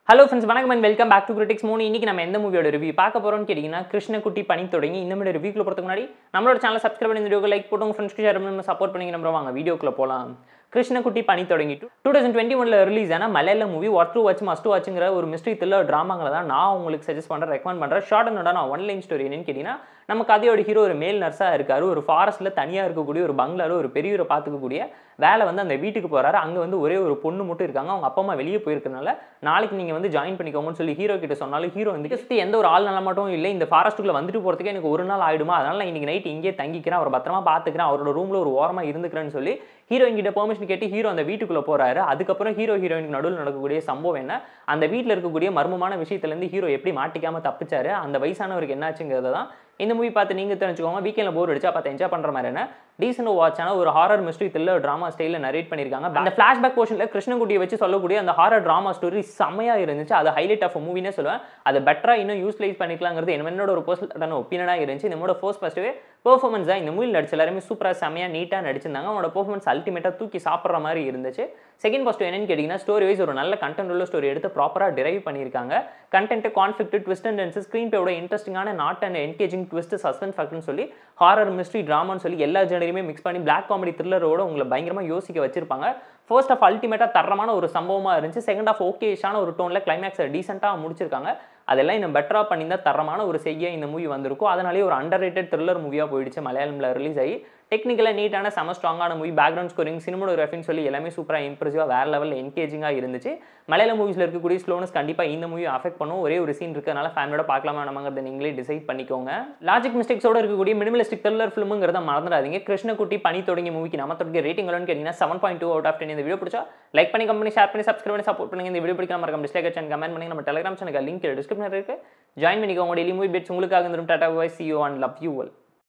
hello friends வணக்கம் and welcome back to critics மூணு இன்னைக்கு நம்ம எந்த மூவியோட ரிவ்யூ பார்க்க போறோம்னு கேட்டிங்கன்னா கிருஷ்ணகுட்டி பணி தொடங்கி இந்த மாதிரி ரிவ்யூக்குள்ள போகிறதுக்கு முன்னாடி நம்மளோட சேனல் சப்ஸ்கிரைப் பண்ணி இந்த வீடியோ லைக் போட்டு உங்கள் ஃப்ரெண்ட்ஸ்க்கு ஷேர் பண்ணி சப்போர்ட் பண்ணி நம்ம வாங்க வீடியோக்குள்ள போகலாம் Krishnankutty Pani Thudangi two thousand twenty ஒன்ல ரிலீஸ் ஆன மலையாள movie worth to watch must வாட்சுங்கிற ஒரு மிஸ்ட்ரி த்ரில்லர் ட்ராமாங்களை தான் நான் உங்களுக்கு சஜஸ்ட் பண்ணுறேன் ரெக்கமெண்ட் பண்ணுறேன் ஷார்ட் அண்ட் நான் ஒன் லைன் ஸ்டோரி என்னன்னு கேட்டிங்கன்னா நம்ம கதையோட ஹீரோ ஒரு மேல் நர்ஸாக இருக்காரு ஒரு ஃபாரஸ்ட்டில் தனியாக இருக்கக்கூடிய ஒரு பங்களாவில் ஒரு பெரியவரை பார்த்துக்கக்கூடிய வேலை வந்து அந்த வீட்டுக்கு போகிறாரு அங்கே வந்து ஒரே ஒரு பொண்ணு மட்டும் இருக்காங்க அவங்க அப்பா அம்மா வெளியே போயிருக்கனால நாளைக்கு நீங்கள் வந்து ஜாயின் பண்ணிக்கோங்கன்னு சொல்லி ஹீரோ கிட்ட சொன்னாலும் ஹீரோ வந்து சுற்றி எந்த ஒரு ஆள் நல்ல மட்டும் இல்லை இந்த ஃபாரஸ்ட்டுக்குள்ள வந்துட்டு போகிறதுக்கு எனக்கு ஒரு நாள் ஆயிடுமா அதனால நான் இன்னைக்கு நைட் இங்கே தங்கிக்கிறேன் அவர் பத்திரமா பார்த்துக்கிறேன் அவரோட ரூமில் ஒரு ஓரமாக இருந்துக்கிறேன்னு சொல்லி ஹீரோயின் கிட்ட பெர்மிஷன் கேட்டு ஹீரோ அந்த வீட்டுக்குள்ளே போகிறாரு அதுக்கப்புறம் ஹீரோ ஹீரோயினுக்கு நடுவில் நடக்கக்கூடிய சம்பவம் என்ன அந்த வீட்டில் இருக்கக்கூடிய மர்மமான விஷயத்துலேருந்து ஹீரோ எப்படி மாட்டிக்காம தப்பிச்சாரு அந்த வயசானவருக்கு என்னாச்சுங்கிறத தான் இந்த மூவி பார்த்து நீங்கள் தெரிஞ்சுக்கோங்க வீக்கெண்டில் போர் அடிச்சா பார்த்து என்ஜாய் பண்ணுற மாதிரி என்ன டீசென்ட் வாட்சான ஒரு ஹாரர் மிஸ்ட்ரி த்ரில்லர் ட்ராமா ஸ்டைலில் நரேட் பண்ணியிருக்காங்க அந்த ஃப்ளாஷ்பேக் போர்ஷனில் கிருஷ்ணகுட்டியை வச்சு சொல்லக்கூடிய அந்த ஹாரர் ட்ராமா ஸ்டோரி செம்மையாக இருந்துச்சு அது ஹைலைட் ஆஃப் மூவினே சொல்லுவேன் அதை பெட்டராக இன்னும் யூஸ்லைஸ் பண்ணிக்கலாங்கிறது என்னோட ஒரு பர்சனலான ஒப்பீனியனாக இருந்துச்சு நம்மளோட ஃபர்ஸ்ட் ஃபஸ்ட்டு பெர்ஃபார்மன்ஸ் தான் இந்த மூவியில் நடிச்ச எல்லாருமே சூப்பராக செம்மையாக நீட்டாக நடிச்சிருந்தாங்க அவனோட பெர்ஃபார்மன்ஸ் அல்டிமேட்டாக தூக்கி சாப்பிட்ற மாதிரி இருந்துச்சு செகண்ட் ஃபஸ்ட் என்னன்னு கேட்டிங்கன்னா ஸ்டோரி வைஸ் ஒரு நல்ல கண்டென்ட் உள்ள ஸ்டோரி எடுத்து ப்ராப்பராக டிரைவ் பண்ணியிருக்காங்க content conflict twist and tense screen பேவோட இன்ட்ரெஸ்டிங்கான knot and engaging twist suspense ஃபேக்ட்னு சொல்லி ஹாரர் மிஸ்ட்ரி ட்ராமான்னு சொல்லி எல்லா ஜெனரையுமே மிக்ஸ் பண்ணி பிளாக் காமெடி த்ரில்லரோட உங்களை பயங்கரமாக யோசிக்க வச்சிருப்பாங்க ஃபர்ஸ்ட் ஆஃப் அல்டிமேட்டாக தரமான ஒரு சம்பவமாக இருந்துச்சு செகண்ட் ஆஃப் ஓகேஷான ஒரு டோனில் கிளைமேக்ஸை டீசெண்டாக முடிச்சிருக்காங்க அதெல்லாம் இன்னும் பெட்டராக பண்ணியிருந்தால் தரமான ஒரு செய்ய இந்த மூவி வந்திருக்கும் அதனாலேயே ஒரு அண்டர் ரேட்டட் த்ரில்லர் மூவியாக போயிடுச்சு மலையாளமில் ரிலீஸ் ஆகி டெக்னிக்கலாக நீட்டான செம ஸ்ட்ராங்கான மூவி பேக்ரவுண்ட் ஸ்கோரிங் சினிமோகிராஃபின்னு சொல்லி எல்லாமே சூப்பராக இம்ப்ரெசிவாக வேறு லெவலில் என்கேஜிங்காக இருந்துச்சு மலையாள மூவிஸில் இருக்கக்கூடிய ஸ்லோனஸ் கண்டிப்பாக இந்த மூவி அஃபெக்ட் பண்ணும் ஒரே ஒரு சீன் இருக்கிறதுனால ஃபேமிலியோட பார்க்கலாமா நம்மங்கிறத நீங்களே டிசைட் பண்ணிக்கோங்க லாஜிக் மிஸ்டேக்ஸோட இருக்கக்கூடிய மினிமலிஸ்டிக் த்ரில்லர் ஃபிலிமுங்கிறத மறந்துடாதீங்க கிருஷ்ணகுட்டி பனி தொடங்கிய மூவிக்கு நம்ம தொடங்கிய ரேட்டிங் எவ்வளோன்னு கேட்டிங்கன்னா seven point two out of ten இந்த வீடியோ பிடிச்சா லைக் பண்ணி கம்பெனி ஷேர் பண்ணி சப்ஸ்கிரைப் பண்ணி சப்போர்ட் பண்ணுங்க இந்த வீடியோ பிடிக்காம மறக்காம டிஸ்லைக் சேனல் கமெண்ட் பண்ணி நம்ம டெலிகிராம் சேனல் லிங்க் டிஸ்கிரிப்ஷன் இருக்கு ஜாயின் பண்ணிக்கோங்க டெய்லி மூவி பெட்ஸ் உங்களுக்காக இருந்துடும் tata bye see you and love you all